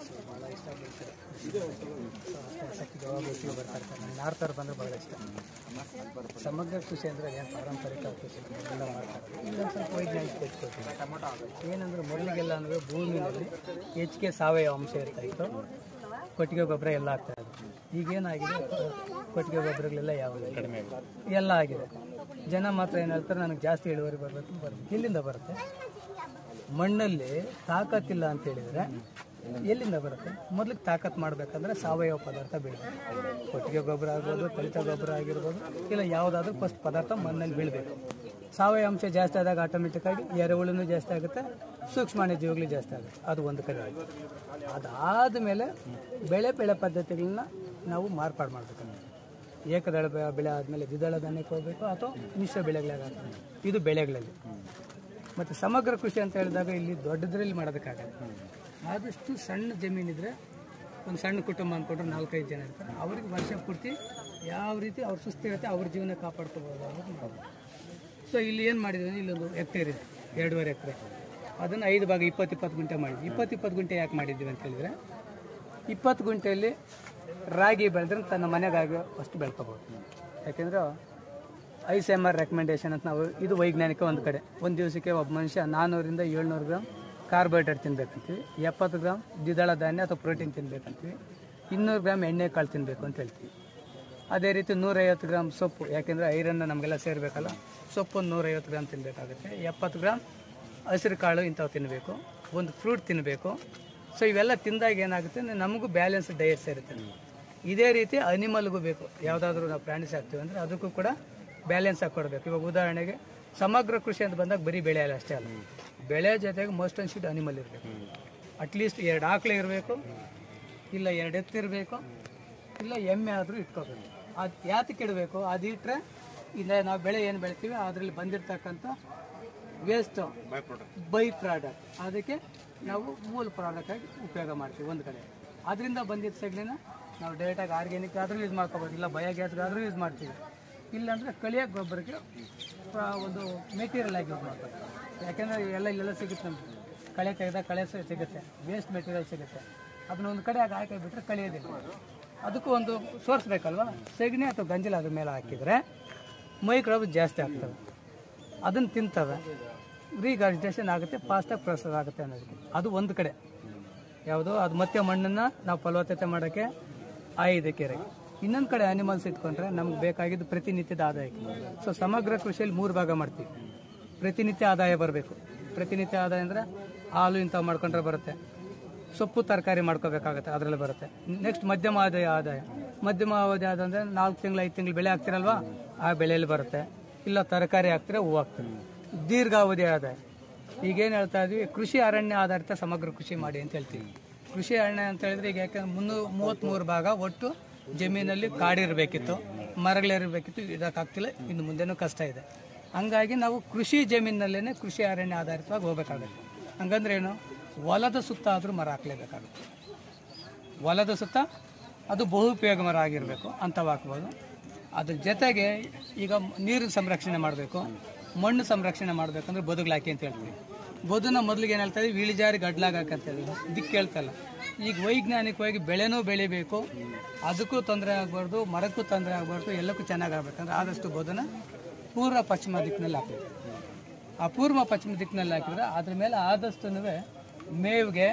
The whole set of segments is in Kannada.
ಭಾಳ ಇಷ್ಟ ಬೆಳೆಸಿದೆ ಆಸಕ್ತಿಗೆ ಯಾವಾಗ ಒಟ್ಟಿಗೆ ಬರ್ತಾ ಇರ್ತಾರೆ ನನಗೆ ನಾರ್ತವ್ರು ಬಂದರೆ ಭಾಳ ಇಷ್ಟ ಸಮಗ್ರ ಕೃಷಿ ಅಂದರೆ ಏನು ಪಾರಂಪರಿಕ ಕೃಷಿ ಎಲ್ಲ ಮಾಡ್ತಾರೆ ಇಲ್ಲೊಂದು ಸ್ವಲ್ಪ ವೈಜ್ಞಾನಿಕ ಹೆಚ್ಚಿಕೊಳ್ತೀವಿ ಏನಂದ್ರೆ ಮೊದಲಿಗೆಲ್ಲ ಅಂದರೆ ಭೂಮಿನಲ್ಲಿ ಹೆಚ್ಚಿಗೆ ಸಾವಯವ ಅಂಶ ಇರ್ತಾ ಇತ್ತು ಕೊಟ್ಟಿಗೆ ಗೊಬ್ಬರ ಎಲ್ಲ ಆಗ್ತಾ ಇತ್ತು ಈಗೇನಾಗಿದೆ ಕೊಟ್ಟಿಗೆ ಗೊಬ್ಬರಗಳೆಲ್ಲ ಯಾವ ಕಡಿಮೆ ಎಲ್ಲ ಆಗಿದೆ ಜನ ಮಾತ್ರ ಏನು ಹೇಳ್ತಾರೆ ನನಗೆ ಜಾಸ್ತಿ ಇಳುವರಿ ಬರಬೇಕು ಬರುತ್ತೆ ಎಲ್ಲಿಂದ ಬರುತ್ತೆ ಮಣ್ಣಲ್ಲಿ ತಾಕತ್ತಿಲ್ಲ ಅಂತ ಹೇಳಿದ್ರೆ ಎಲ್ಲಿಂದ ಬರುತ್ತೆ ಮೊದಲಿಗೆ ತಾಕತ್ ಮಾಡಬೇಕಂದ್ರೆ ಸಾವಯವ ಪದಾರ್ಥ ಬೀಳಬೇಕು ಕೊಟ್ಟಿಗೆ ಗೊಬ್ಬರ ಆಗ್ಬೋದು ಕಲಿತ ಗೊಬ್ಬರ ಆಗಿರ್ಬೋದು ಇಲ್ಲ ಯಾವುದಾದ್ರೂ ಫಸ್ಟ್ ಪದಾರ್ಥ ಮಣ್ಣಲ್ಲಿ ಬೀಳಬೇಕು ಸಾವಯವ ಅಂಶ ಜಾಸ್ತಿ ಆದಾಗ ಆಟೋಮೆಟಿಕ್ ಆಗಿ ಎರೆಹುಳುನೂ ಜಾಸ್ತಿ ಆಗುತ್ತೆ ಸೂಕ್ಷ್ಮಾಣು ಜೀವಿಗಳು ಜಾಸ್ತಿ ಆಗುತ್ತೆ ಅದು ಒಂದು ಕಡೆ ಆಗುತ್ತೆ ಅದಾದ ಮೇಲೆ ಬೆಳೆ ಬೆಳೆ ಪದ್ಧತಿಗಳನ್ನ ನಾವು ಮಾರ್ಪಾಡು ಮಾಡಬೇಕಂದ್ರೆ ಏಕದಳ ಬೆ- ಬೆಳೆ ಆದಮೇಲೆ ದ್ವಿದಳ ಧಾನ್ಯಕ್ಕೆ ಹೋಗಬೇಕು ಅಥವಾ ಮಿಶ್ರ ಬೆಳೆಗಳಾಗ ಇದು ಬೆಳೆಗಳಲ್ಲಿ ಮತ್ತು ಸಮಗ್ರ ಕೃಷಿ ಅಂತ ಹೇಳಿದಾಗ ಇಲ್ಲಿ ದೊಡ್ಡದ್ರಲ್ಲಿ ಮಾಡೋದಕ್ಕಾಗಲ್ಲ ಆದಷ್ಟು ಸಣ್ಣ ಜಮೀನಿದ್ರೆ ಒಂದು ಸಣ್ಣ ಕುಟುಂಬ ಅಂದ್ಕೊಂಡ್ರೆ ನಾಲ್ಕೈದು ಜನ ಇರ್ತಾರೆ ಅವ್ರಿಗೆ ವರ್ಷ ಪೂರ್ತಿ ಯಾವ ರೀತಿ ಅವ್ರ ಸುಸ್ಥಿರತೆ ಅವ್ರ ಜೀವನ ಕಾಪಾಡ್ಕೋಬೋದು ಅನ್ನೋದು ಮಾಡೋದು ಸೊ ಇಲ್ಲಿ ಏನು ಮಾಡಿದ್ದೀನಿ ಇಲ್ಲೊಂದು ಎಕ್ಟೇರ್ ಇದೆ ಎರಡೂವರೆ ಎಕರೆ ಅದನ್ನು ಐದು ಭಾಗ ಇಪ್ಪತ್ತು ಇಪ್ಪತ್ತು ಗುಂಟೆ ಮಾಡಿದ್ವಿ ಇಪ್ಪತ್ತು ಇಪ್ಪತ್ತು ಗುಂಟೆ ಯಾಕೆ ಮಾಡಿದ್ದೀವಿ ಅಂತ ಹೇಳಿದ್ರೆ ಇಪ್ಪತ್ತು ಗುಂಟೆಯಲ್ಲಿ ರಾಗಿ ಬೆಳೆದ್ರೆ ತನ್ನ ಮನೆಗಾಗಿ ಅಷ್ಟು ಬೆಳ್ಕೋಬೋದು ಯಾಕೆಂದ್ರೆ I C M R recommendation ಅಂತ ನಾವು ಇದು ವೈಜ್ಞಾನಿಕ ಒಂದು ಕಡೆ ಒಂದು ದಿವಸಕ್ಕೆ ಒಬ್ಬ ಮನುಷ್ಯ ನಾನ್ನೂರಿಂದ ಏಳ್ನೂರು ಗ್ರಾಮ್ ಕಾರ್ಬೋಹೈಡ್ರೇಟ್ ತಿನ್ಬೇಕಂತೀವಿ ಎಪ್ಪತ್ತು ಗ್ರಾಮ್ ದ್ವಿದಳ ಧಾನ್ಯ ಅಥವಾ ಪ್ರೋಟೀನ್ ತಿನ್ಬೇಕಂತೀವಿ ಇನ್ನೂರು ಗ್ರಾಮ್ ಎಣ್ಣೆ ಕಾಳು ತಿನ್ನಬೇಕು ಅಂತ ಹೇಳ್ತೀವಿ ಅದೇ ರೀತಿ ನೂರೈವತ್ತು ಗ್ರಾಮ್ ಸೊಪ್ಪು ಯಾಕೆಂದರೆ ಐರನ್ ನಮಗೆಲ್ಲ ಸೇರಬೇಕಲ್ಲ ಸೊಪ್ಪು ಒಂದು ನೂರೈವತ್ತು ಗ್ರಾಮ್ ತಿನ್ನಬೇಕಾಗುತ್ತೆ ಎಪ್ಪತ್ತು ಗ್ರಾಮ್ ಹಸಿರು ಕಾಳು ಇಂಥವು ತಿನ್ನಬೇಕು ಒಂದು ಫ್ರೂಟ್ ತಿನ್ನಬೇಕು ಸೊ ಇವೆಲ್ಲ ತಿಂದಾಗ ಏನಾಗುತ್ತೆ ಅಂದ್ರೆ ನಮಗೂ ಬ್ಯಾಲೆನ್ಸ್ ಡಯಟ್ ಸೇರುತ್ತೆ ಇದೇ ರೀತಿ ಅನಿಮಲ್ಗೂ ಬೇಕು ಯಾವುದಾದ್ರೂ ನಾವು ಪ್ರಾಣಿ ಸಾಕ್ತೀವಿ ಅಂದರೆ ಅದಕ್ಕೂ ಕೂಡ ಬ್ಯಾಲೆನ್ಸ್ ಆಗಿ ಕೊಡಬೇಕು ಇವಾಗ ಉದಾಹರಣೆಗೆ ಸಮಗ್ರ ಕೃಷಿ ಅಂತ ಬಂದಾಗ ಬರೀ ಬೆಳೆ ಅಲ್ಲ ಅಷ್ಟೇ ಅಲ್ಲ ಬೆಳೆ ಜೊತೆಗೆ ಮೋಸ್ಟ್ ಅಂಡ್ ಶುಡ್ ಅನಿಮಲ್ ಇರಬೇಕು ಅಟ್ಲೀಸ್ಟ್ ಎರಡು ಆಕಳು ಇರಬೇಕು ಇಲ್ಲ ಎರಡು ಎತ್ತು ಇರಬೇಕು ಇಲ್ಲ ಎಮ್ಮೆ ಆದರೂ ಇಟ್ಕೋಬೇಕು ಅದು ಯಾತಕ್ಕೆ ಇಡಬೇಕು ಅದಿಟ್ರೆ ಇಲ್ಲ ನಾವು ಬೆಳೆ ಏನು ಬೆಳಿತೀವಿ ಅದರಲ್ಲಿ ಬಂದಿರತಕ್ಕಂಥ ವೇಸ್ಟ್ ಬೈ ಪ್ರಾಡಕ್ಟ್ ಅದಕ್ಕೆ ನಾವು ಮೂಲ ಪ್ರಾಡಕ್ಟ್ ಆಗಿ ಉಪಯೋಗ ಮಾಡ್ತೀವಿ ಒಂದು ಕಡೆ ಅದರಿಂದ ಬಂದಿದ್ದ ಸಗಣಿನ ನಾವು ಡೈರೆಕ್ಟಾಗಿ ಆರ್ಗ್ಯಾನಿಕ್ ಆದರೂ ಯೂಸ್ ಮಾಡ್ಕೋಬೋದು ಇಲ್ಲ ಬಯೋಗ್ಯಾಸ್ಗಾದರೂ ಯೂಸ್ ಮಾಡ್ತೀವಿ ಇಲ್ಲಾಂದರೆ ಕಳಿಯ ಗೊಬ್ಬರಕ್ಕೆ ಪ್ರ- ಒಂದು ಮೆಟೀರಿಯಲ್ ಆಗಿ ಯೂಸ್ ಮಾಡ್ತಾರೆ ಯಾಕೆಂದರೆ ಎಲ್ಲ ಇಲ್ಲೆಲ್ಲ ಸಿಗುತ್ತೆ ನಮಗೆ ಕಳೆ ತೆಗೆದಾಗ ಕಳೆ ಸ- ಸಿಗುತ್ತೆ ವೇಸ್ಟ್ ಮೆಟೀರಿಯಲ್ ಸಿಗುತ್ತೆ ಅದನ್ನ ಒಂದು ಕಡೆ ಆಗಿ ಹಾಕಿ ಬಿಟ್ಟರೆ ಕಳಿಯೋದಿಲ್ಲ ಅದಕ್ಕೂ ಒಂದು ಸೋರ್ಸ್ ಬೇಕಲ್ವಾ ಸೆಗಣಿ ಅಥವಾ ಗಂಜಲ ಅದ್ರ ಮೇಲೆ ಹಾಕಿದರೆ ಮೈಕ್ರೋಬ್ ಜಾಸ್ತಿ ಆಗ್ತವೆ ಅದನ್ನು ತಿಂತವೆ ರೀಗಾರ್ಜಿಟೇಷನ್ ಆಗುತ್ತೆ ಫಾಸ್ಟಾಗಿ ಪ್ರೊಸೆಸ್ ಆಗುತ್ತೆ ಅನ್ನೋದಕ್ಕೆ ಅದು ಒಂದು ಕಡೆ ಯಾವುದು ಅದು ಮತ್ತೆ ಮಣ್ಣನ್ನು ನಾವು ಫಲವತ್ತತೆ ಮಾಡೋಕ್ಕೆ ಆಯ್ದೆ ಕೆರೆಗೆ ಇನ್ನೊಂದು ಕಡೆ ಅನಿಮಲ್ಸ್ ಇಟ್ಕೊಂಡ್ರೆ ನಮ್ಗೆ ಬೇಕಾಗಿದ್ದು ಪ್ರತಿನಿತ್ಯದ ಆದಾಯಕ್ಕೆ ಸೊ ಸಮಗ್ರ ಕೃಷಿಯಲ್ಲಿ ಮೂರು ಭಾಗ ಮಾಡ್ತೀವಿ ಪ್ರತಿನಿತ್ಯ ಆದಾಯ ಬರಬೇಕು ಪ್ರತಿನಿತ್ಯ ಆದಾಯ ಅಂದರೆ ಹಾಲು ಇಂಥವು ಮಾಡ್ಕೊಂಡ್ರೆ ಬರುತ್ತೆ ಸೊಪ್ಪು ತರಕಾರಿ ಮಾಡ್ಕೋಬೇಕಾಗತ್ತೆ ಅದರಲ್ಲಿ ಬರುತ್ತೆ ನೆಕ್ಸ್ಟ್ ಮಧ್ಯಮ ಆದಾಯ ಆದಾಯ ಮಧ್ಯಮ ಅವಧಿ ಆದ ಅಂದರೆ ನಾಲ್ಕು ತಿಂಗಳು ಐದು ತಿಂಗಳು ಬೆಳೆ ಹಾಕ್ತಿರಲ್ವಾ ಆ ಬೆಳೆಯಲ್ಲಿ ಬರುತ್ತೆ ಇಲ್ಲ ತರಕಾರಿ ಹಾಕ್ತಿರೆ ಹೂವು ಹಾಕ್ತೀವಿ ದೀರ್ಘಾವಧಿ ಆದಾಯ ಈಗೇನು ಹೇಳ್ತಾ ಇದ್ವಿ ಕೃಷಿ ಅರಣ್ಯ ಆಧಾರಿತ ಸಮಗ್ರ ಕೃಷಿ ಮಾಡಿ ಅಂತ ಹೇಳ್ತೀವಿ ಕೃಷಿ ಅರಣ್ಯ ಅಂತ ಹೇಳಿದ್ರೆ ಈಗ ಯಾಕಂದ್ರೆ ಮುನ್ನೂರ ಮೂವತ್ತ್ಮೂರು ಭಾಗ ಒಟ್ಟು ಜಮೀನಲ್ಲಿ ಕಾಡಿರಬೇಕಿತ್ತು ಮರಗಳಿರಬೇಕಿತ್ತು ಇದಕ್ಕಾಗ್ತಿಲ್ಲ ಇನ್ನು ಮುಂದೆನೂ ಕಷ್ಟ ಇದೆ ಹಂಗಾಗಿ ನಾವು ಕೃಷಿ ಜಮೀನಿನಲ್ಲೇ ಕೃಷಿ ಅರಣ್ಯ ಆಧಾರಿತವಾಗಿ ಹೋಗ್ಬೇಕಾಗುತ್ತೆ ಹಂಗಂದ್ರೆ ಏನು ಹೊಲದ ಸುತ್ತ ಆದರೂ ಮರ ಹಾಕ್ಲೇಬೇಕಾಗುತ್ತೆ ಹೊಲದ ಸುತ್ತ ಅದು ಬಹುಪಯೋಗ ಮರ ಆಗಿರಬೇಕು ಅಂಥವು ಹಾಕ್ಬೋದು ಅದ್ರ ಜೊತೆಗೆ ಈಗ ನೀರಿನ ಸಂರಕ್ಷಣೆ ಮಾಡಬೇಕು ಮಣ್ಣು ಸಂರಕ್ಷಣೆ ಮಾಡಬೇಕಂದ್ರೆ ಬದುಗಳು ಹಾಕಿ ಅಂತ ಹೇಳ್ತೀವಿ ಬದುನ ಮೊದಲಿಗೆ ಏನು ಹೇಳ್ತಾ ಇದ್ವಿ ಇಳಿಜಾರಿ ಗಡ್ಲಾಗ ಹಾಕಂತೇಳಿ ದಿಕ್ಕು ಕೇಳ್ತಲ್ಲ ಈಗ ವೈಜ್ಞಾನಿಕವಾಗಿ ಬೆಳೆನೂ ಬೆಳಿಬೇಕು ಅದಕ್ಕೂ ತೊಂದರೆ ಆಗಬಾರ್ದು ಮರಕ್ಕೂ ತೊಂದರೆ ಆಗಬಾರ್ದು ಎಲ್ಲಕ್ಕೂ ಚೆನ್ನಾಗಿ ಆಗ್ಬೇಕಂದ್ರೆ ಆದಷ್ಟು ಬದುನ ಪೂರ್ವ ಪಶ್ಚಿಮ ದಿಕ್ಕಿನಲ್ಲಿ ಹಾಕಬೇಕು ಆ ಪೂರ್ವ ಪಶ್ಚಿಮ ದಿಕ್ಕಿನಲ್ಲಿ ಹಾಕಿದ್ರೆ ಅದ್ರ ಮೇಲೆ ಆದಷ್ಟು ಮೇವಿಗೆ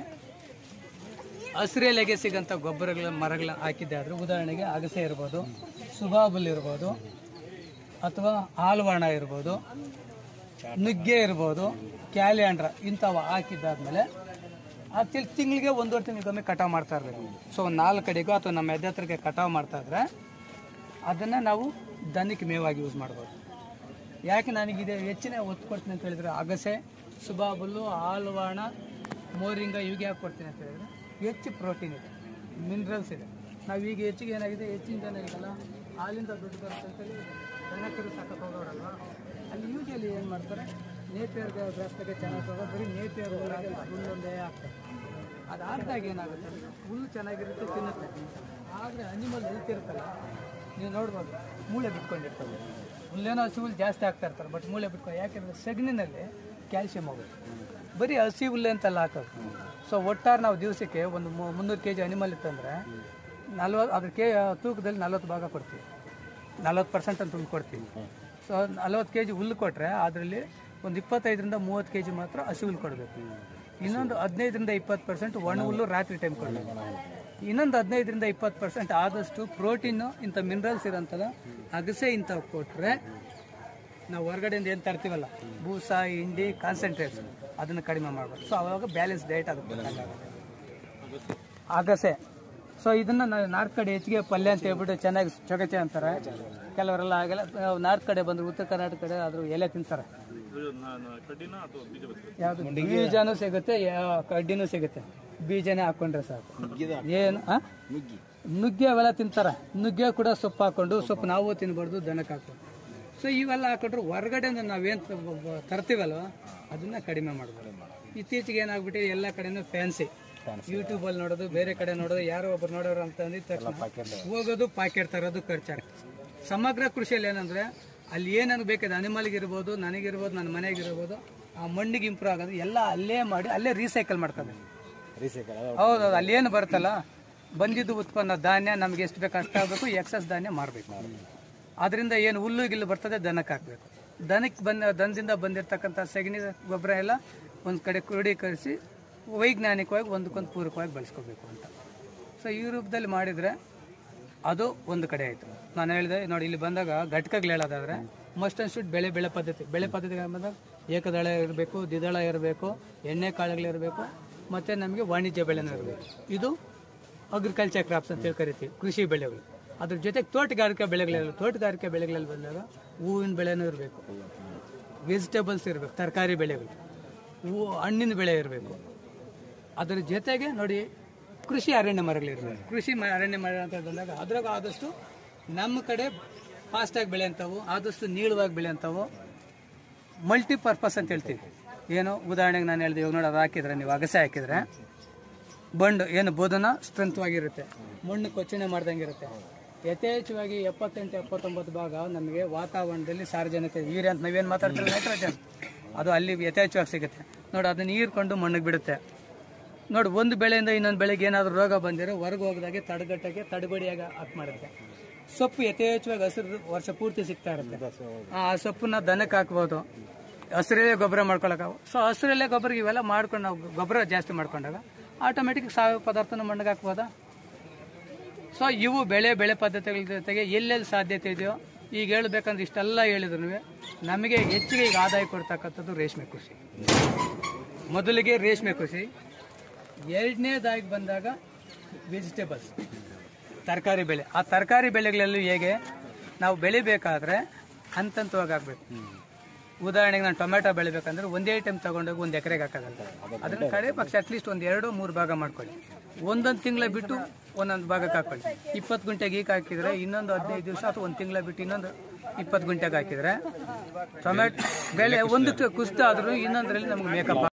ಹಸಿರೆಲೆಗೆ ಸಿಗಂಥ ಗೊಬ್ಬರಗಳ ಮರಗಳ ಹಾಕಿದ್ದೆ ಆದರೆ ಉದಾಹರಣೆಗೆ ಅಗಸೆ ಇರ್ಬೋದು ಸುಬಾಬುಲ್ ಇರ್ಬೋದು ಅಥವಾ ಹಾಲ್ವಾಣ ಇರ್ಬೋದು ನುಗ್ಗೆ ಇರ್ಬೋದು ಕ್ಯಾಲಿಯಾಂಡ್ರ ಇಂಥವು ಹಾಕಿದ್ದಾದ್ಮೇಲೆ ಆ ತಿಲ್ ತಿಂಗಳಿಗೆ ಒಂದೂವರೆ ತಿಂಗಳಿಗೊಮ್ಮೆ ಕಟಾವು ಮಾಡ್ತಾ ಇರಬೇಕು ಸೊ ಒಂದು ನಾಲ್ಕು ಕಡೆಗೂ ಅಥವಾ ನಮ್ಮ ಎದೆ ಹತ್ರಕ್ಕೆ ಕಟಾವು ಮಾಡ್ತಾ ಇದ್ರೆ ಅದನ್ನು ನಾವು ದನಕ್ಕೆ ಮೇವಾಗಿ ಯೂಸ್ ಮಾಡ್ಬೋದು ಯಾಕೆ ನನಗಿದೆ ಹೆಚ್ಚಿನ ಒತ್ತು ಕೊಡ್ತೀನಿ ಅಂತ ಹೇಳಿದ್ರೆ ಅಗಸೆ ಸುಬಾಬುಲ್ಲು ಹಾಲ್ವಾಣ ಮೋರಿಂಗ ಇವಿಗೆ ಯಾಕೆ ಕೊಡ್ತೀನಿ ಅಂತ ಹೇಳಿದ್ರೆ ಹೆಚ್ಚು ಪ್ರೋಟೀನ್ ಇದೆ ಮಿನರಲ್ಸ್ ಇದೆ ನಾವು ಈಗ ಹೆಚ್ಚಿಗೆ ಏನಾಗಿದೆ ಹೆಚ್ಚಿನ ಜನ ಈಗಲ್ಲ ಹಾಲಿಂದ ದುಡ್ಡು ಬರುತ್ತೆ ಅಂತೇಳಿ ದನ ಕರು ಸಾಕಕ್ಕೆ ಹೋಗೋರಲ್ವಾ ಅಲ್ಲಿ ಯೂಶಲಿ ಏನು ಮಾಡ್ತಾರೆ ನೇಪಿಯರ್ ಗ್ರಾಸ್ದಾಗೆ ಚೆನ್ನಾಗಿ ತಗೋ ಬರೀ ನೇಪಿಯರ್ ಹುಲ್ಲೊಂದೇ ಹಾಕ್ತಾರೆ ಅದು ಹಾಕಿದಾಗ ಏನಾಗುತ್ತೆ ಅಂದ್ರೆ ಹುಲ್ಲು ಚೆನ್ನಾಗಿರುತ್ತೆ ತಿನ್ನುತ್ತೆ ಆದರೆ ಅನಿಮಲ್ ಹೆಲ್ತ್ ಇರುತ್ತಲ್ಲ ನೀವು ನೋಡ್ಬೋದು ಮೂಳೆ ಬಿಟ್ಕೊಂಡಿರ್ತದೆ ಹುಲ್ಲೇನೋ ಹಸಿ ಹುಲ್ಲು ಜಾಸ್ತಿ ಆಗ್ತಾ ಇರ್ತಾರೆ ಬಟ್ ಮೂಳೆ ಬಿಟ್ಕೊಂಡು ಯಾಕೆಂದರೆ ಸಗಣಿನಲ್ಲಿ ಕ್ಯಾಲ್ಸಿಯಂ ಹೋಗುತ್ತೆ ಬರೀ ಹಸಿ ಹುಲ್ಲೆ ಅಂತೆಲ್ಲ ಹಾಕೋದು ಸೊ ಒಟ್ಟಾರೆ ನಾವು ದಿವಸಕ್ಕೆ ಒಂದು ಮು- ಮುನ್ನೂರು ಕೆ ಜಿ ಅನಿಮಲ್ ಇತ್ತಂದರೆ ನಲ್ವತ್ತು ಅದ್ರ ಕೆ ತೂಕದಲ್ಲಿ ನಲ್ವತ್ತು ಭಾಗ ಕೊಡ್ತೀವಿ ನಲ್ವತ್ತು ಪರ್ಸೆಂಟ್ ಅಂತ ಹುಲ್ಲು ಕೊಡ್ತೀವಿ ಸೊ ನಲ್ವತ್ತು ಕೆ ಜಿ ಹುಲ್ಲು ಕೊಟ್ಟರೆ ಅದರಲ್ಲಿ ಒಂದು ಇಪ್ಪತ್ತೈದರಿಂದ ಮೂವತ್ತು ಕೆ ಜಿ ಮಾತ್ರ ಹಸಿ ಹುಲ್ಲು ಕೊಡಬೇಕು ಇನ್ನೊಂದು ಹದಿನೈದರಿಂದ ಇಪ್ಪತ್ತು ಪರ್ಸೆಂಟ್ ಒಣ ಹುಲ್ಲು ರಾತ್ರಿ ಟೈಮ್ ಕೊಡಬೇಕು ಇನ್ನೊಂದು ಹದಿನೈದರಿಂದ ಇಪ್ಪತ್ತು ಪರ್ಸೆಂಟ್ ಆದಷ್ಟು ಪ್ರೋಟೀನು ಇಂಥ ಮಿನರಲ್ಸ್ ಇರೋಂಥದ್ದು ಅಗಸೆ ಇಂಥವು ಕೊಟ್ಟರೆ ನಾವು ಹೊರಗಡೆಯಿಂದ ಏನು ತರ್ತೀವಲ್ಲ ಬೂಸ ಹಿಂಡಿ ಕಾನ್ಸಂಟ್ರೇಟ್ಸ್ ಅದನ್ನು ಕಡಿಮೆ ಮಾಡಬೇಕು ಸೊ ಅವಾಗ ಬ್ಯಾಲೆನ್ಸ್ ಡಯಟ್ ಅದಕ್ಕೆ ಬೇಕಾಗುತ್ತೆ ಅಗಸೆ ಸೊ ಇದನ್ನ ನಾವು ನಾರ್ತ್ ಕಡೆ ಹೆಚ್ಚಿಗೆ ಪಲ್ಯ ಅಂತ ಹೇಳ್ಬಿಟ್ಟು ಚೆನ್ನಾಗಿ ಚೊಗಚೆ ಅಂತಾರೆ ಕೆಲವರೆಲ್ಲ ಆಗಲ್ಲ ನಾರ್ತ್ ಕಡೆ ಬಂದ್ರೆ ಉತ್ತರ ಕರ್ನಾಟಕ ಕಡೆ ಆದ್ರೂ ಎಲೆ ತಿಂತಾರೆ ಯಾವುದು ಬೀಜನೂ ಸಿಗುತ್ತೆ ಯಾ- ಕಡ್ಡಿನೂ ಸಿಗುತ್ತೆ ಬೀಜನೇ ಹಾಕೊಂಡ್ರೆ ಸಾಕು ಏನು ಆ? ನುಗ್ಗೆ ಅವೆಲ್ಲ ತಿಂತಾರೆ ನುಗ್ಗೆ ಕೂಡ ಸೊಪ್ಪು ಹಾಕೊಂಡು ಸೊಪ್ಪು ನಾವು ತಿನ್ಬಾರ್ದು ದನಕ್ಕೆ ಹಾಕೊಂಡು ಸೊ ಇವೆಲ್ಲ ಹಾಕೊಂಡ್ರೆ ಹೊರಗಡೆಯಿಂದ ನಾವೇನು ತರ್ತೀವಲ್ವ ಅದನ್ನ ಕಡಿಮೆ ಮಾಡ್ಬೋದು ಇತ್ತೀಚೆಗೆ ಏನಾಗ್ಬಿಟ್ಟು ಎಲ್ಲ ಕಡೆನೂ ಫ್ಯಾನ್ಸಿ ಯೂಟ್ಯೂಬಲ್ಲಿ ನೋಡೋದು ಬೇರೆ ಕಡೆ ನೋಡೋದು ಯಾರೋ ಒಬ್ರು ನೋಡೋರು ಅಂತ ಅಂದಿದ ತಕ್ಷಣ ಹೋಗೋದು ಪಾಕೆಟ್ ತರೋದು ಖರ್ಚಾಗ ಸಮಗ್ರ ಕೃಷಿಯಲ್ಲಿ ಏನಂದ್ರೆ ಅಲ್ಲಿ ಏನೇನು ಬೇಕಾದ ಅನಿಮಲ್ಗೆ ಇರ್ಬೋದು ನನಗಿರ್ಬೋದು ನನ್ನ ಮನೆಗಿರ್ಬೋದು ಆ ಮಣ್ಣಿಗೆ ಇಂಪ್ರೂವ್ ಆಗೋದು ಎಲ್ಲ ಅಲ್ಲೇ ಮಾಡಿ ಅಲ್ಲೇ ರೀಸೈಕಲ್ ಮಾಡ್ಕೋಬೇಕು ಹೌದು ಅಲ್ಲಿ ಏನು ಬರುತ್ತಲ್ಲ ಬಂದಿದ್ದು ಉತ್ಪನ್ನ ಧಾನ್ಯ ನಮ್ಗೆ ಎಷ್ಟು ಬೇಕು ಅಷ್ಟು ಆಗಬೇಕು ಎಕ್ಸಸ್ ಧಾನ್ಯ ಮಾರಬೇಕು ಅದರಿಂದ ಏನು ಹುಲ್ಲು ಗಿಲ್ಲು ಬರ್ತದೆ ದನಕ್ಕೆ ಹಾಕಬೇಕು ದನಕ್ಕೆ ಬಂದ ದನದಿಂದ ಬಂದಿರತಕ್ಕಂಥ ಸಗಣಿ ಗೊಬ್ಬರ ಎಲ್ಲ ಒಂದು ಕಡೆ ಕ್ರೋಢೀಕರಿಸಿ ವೈಜ್ಞಾನಿಕವಾಗಿ ಒಂದಕ್ಕೊಂದು ಪೂರಕವಾಗಿ ಬಳಸ್ಕೋಬೇಕು ಅಂತ ಸೊ ಈ ರೂಪದಲ್ಲಿ ಮಾಡಿದರೆ ಅದು ಒಂದು ಕಡೆ ಆಯಿತು ನಾನು ಹೇಳಿದೆ ನೋಡಿ ಇಲ್ಲಿ ಬಂದಾಗ ಘಟಕಗಳು ಹೇಳೋದಾದ್ರೆ ಮಸ್ಟ್ ಅಂಡ್ ಶುಡ್ ಬೆಳೆ ಬೆಳೆ ಪದ್ಧತಿ ಬೆಳೆ ಪದ್ಧತಿ ಬಂದಾಗ ಏಕದಳ ಇರಬೇಕು ದ್ವಿದಳ ಇರಬೇಕು ಎಣ್ಣೆ ಕಾಳುಗಳಿರಬೇಕು ಮತ್ತು ನಮಗೆ ವಾಣಿಜ್ಯ ಬೆಳೆನೂ ಇರಬೇಕು ಇದು ಅಗ್ರಿಕಲ್ಚರ್ ಕ್ರಾಪ್ಸ್ ಅಂತ ಹೇಳಿ ಕರಿತೀವಿ ಕೃಷಿ ಬೆಳೆಗಳು ಅದ್ರ ಜೊತೆಗೆ ತೋಟಗಾರಿಕೆ ಬೆಳೆಗಳೆಲ್ಲ ತೋಟಗಾರಿಕೆ ಬೆಳೆಗಳಲ್ಲಿ ಬಂದಾಗ ಹೂವಿನ ಬೆಳೆನೂ ಇರಬೇಕು ವೆಜಿಟೇಬಲ್ಸ್ ಇರಬೇಕು ತರಕಾರಿ ಬೆಳೆಗಳು ಹೂವು ಹಣ್ಣಿನ ಬೆಳೆ ಇರಬೇಕು ಅದರ ಜೊತೆಗೆ ನೋಡಿ ಕೃಷಿ ಅರಣ್ಯ ಮರಗಳಿರ್ತವೆ ಕೃಷಿ ಮ- ಅರಣ್ಯ ಮರ ಅಂತ ಬಂದಾಗ ಅದ್ರಾಗ ಆದಷ್ಟು ನಮ್ಮ ಕಡೆ ಫಾಸ್ಟಾಗಿ ಬೆಳೆಯಂಥವು ಆದಷ್ಟು ನೀಳವಾಗಿ ಬೆಳೆಯಂಥವು ಮಲ್ಟಿಪರ್ಪಸ್ ಅಂತ ಹೇಳ್ತೀವಿ ಏನು ಉದಾಹರಣೆಗೆ ನಾನು ಹೇಳಿದೆ ಇವಾಗ ನೋಡಿ ಅದು ಹಾಕಿದ್ರೆ ನೀವು ಅಗಸೆ ಹಾಕಿದ್ರೆ ಬಂಡು ಏನು ಬೋಧನ ಸ್ಟ್ರೆಂತ್ವಾಗಿರುತ್ತೆ ಮಣ್ಣು ಕೊಚ್ಚಣೆ ಮಾಡ್ದಂಗೆ ಇರುತ್ತೆ ಯಥೇಚ್ಛವಾಗಿ ಎಪ್ಪತ್ತೆಂಟು ಎಪ್ಪತ್ತೊಂಬತ್ತು ಭಾಗ ನಮಗೆ ವಾತಾವರಣದಲ್ಲಿ ಸಾರ್ವಜನಿಕ ವೀರ್ಯ ಅಂತ ನಾವೇನು ಮಾತಾಡ್ತೀವಿ ನೈಟ್ರೋಜನ್ ಅದು ಅಲ್ಲಿ ಯಥೇಚ್ಛವಾಗಿ ಸಿಗುತ್ತೆ ನೋಡಿ ಅದನ್ನ ಹೀರ್ಕೊಂಡು ಮಣ್ಣಿಗೆ ಬಿಡುತ್ತೆ ನೋಡಿ ಒಂದು ಬೆಳೆಯಿಂದ ಇನ್ನೊಂದು ಬೆಳೆಗೆ ಏನಾದರೂ ರೋಗ ಬಂದಿರೋ ಹೊರಗೆ ಹೋಗದಾಗೆ ತಡೆಗಟ್ಟಕ್ಕೆ ತಡೆಗಡಿಯಾಗಿ ಹಾಕಿ ಮಾಡುತ್ತೆ ಸೊಪ್ಪು ಯಥೇಚ್ಛವಾಗಿ ಹಸಿರು ವರ್ಷ ಪೂರ್ತಿ ಸಿಗ್ತಾ ಇರುತ್ತೆ ಆ ಸೊಪ್ಪನ್ನ ದನಕ್ಕೆ ಹಾಕ್ಬೋದು ಹಸಿರಲ್ಲೇ ಗೊಬ್ಬರ ಮಾಡ್ಕೊಳಕ ಸೊ ಹಸಿರಲ್ಲೇ ಗೊಬ್ಬರ ಇವೆಲ್ಲ ಮಾಡ್ಕೊಂಡು ನಾವು ಗೊಬ್ಬರ ಜಾಸ್ತಿ ಮಾಡ್ಕೊಂಡಾಗ ಆಟೋಮೆಟಿಕ್ ಸಾವಯವ ಪದಾರ್ಥನ ಮಣ್ಣಿಗೆ ಹಾಕ್ಬೋದಾ ಸೊ ಇವು ಬೆಳೆ ಬೆಳೆ ಪದ್ಧತಿಗಳ ಜೊತೆಗೆ ಎಲ್ಲೆಲ್ಲಿ ಸಾಧ್ಯತೆ ಇದೆಯೋ ಈಗ ಹೇಳ್ಬೇಕಂದ್ರೆ ಇಷ್ಟೆಲ್ಲ ಹೇಳಿದ್ರು ನಮಗೆ ಹೆಚ್ಚಿಗೆ ಈಗ ಆದಾಯ ಕೊಡ್ತಕ್ಕಂಥದ್ದು ರೇಷ್ಮೆ ಕೃಷಿ ಮೊದಲಿಗೆ ರೇಷ್ಮೆ ಕೃಷಿ ಎರಡನೇದಾಗಿ ಬಂದಾಗ ವೆಜಿಟೇಬಲ್ಸ್ ತರಕಾರಿ ಬೆಳೆ ಆ ತರಕಾರಿ ಬೆಳೆಗಳಲ್ಲಿ ಹೇಗೆ ನಾವು ಬೆಳಿಬೇಕಾದ್ರೆ ಹಂತಂತವಾಗಿ ಆಗ್ಬೇಕು ಉದಾಹರಣೆಗೆ ನಾನು ಟೊಮೆಟೊ ಬೆಳಿಬೇಕಂದ್ರೆ ಒಂದೇ ಟೈಮ್ ತಗೊಂಡೋಗಿ ಒಂದು ಎಕರೆಗೆ ಹಾಕೋದಲ್ಲ ಅದನ್ನ ಕಡೆ ಪಕ್ಷ ಅಟ್ಲೀಸ್ಟ್ ಒಂದು ಎರಡು ಮೂರು ಭಾಗ ಮಾಡ್ಕೊಳ್ಳಿ ಒಂದೊಂದು ತಿಂಗಳ ಬಿಟ್ಟು ಒಂದೊಂದು ಭಾಗಕ್ಕೆ ಹಾಕೊಳ್ಳಿ ಇಪ್ಪತ್ತು ಗುಂಟೆಗೆ ಈಗ ಹಾಕಿದ್ರೆ ಇನ್ನೊಂದು ಹದಿನೈದು ದಿವಸ ಅಥವಾ ಒಂದು ತಿಂಗಳ ಬಿಟ್ಟು ಇನ್ನೊಂದು ಇಪ್ಪತ್ತು ಗುಂಟೆಗೆ ಹಾಕಿದ್ರೆ ಟೊಮೆಟೊ ಬೆಳೆ ಒಂದಕ್ಕೆ ಕುಸಿತ ಆದ್ರೂ ಇನ್ನೊಂದರಲ್ಲಿ ನಮ್ಗೆ ಮೇಕಪ್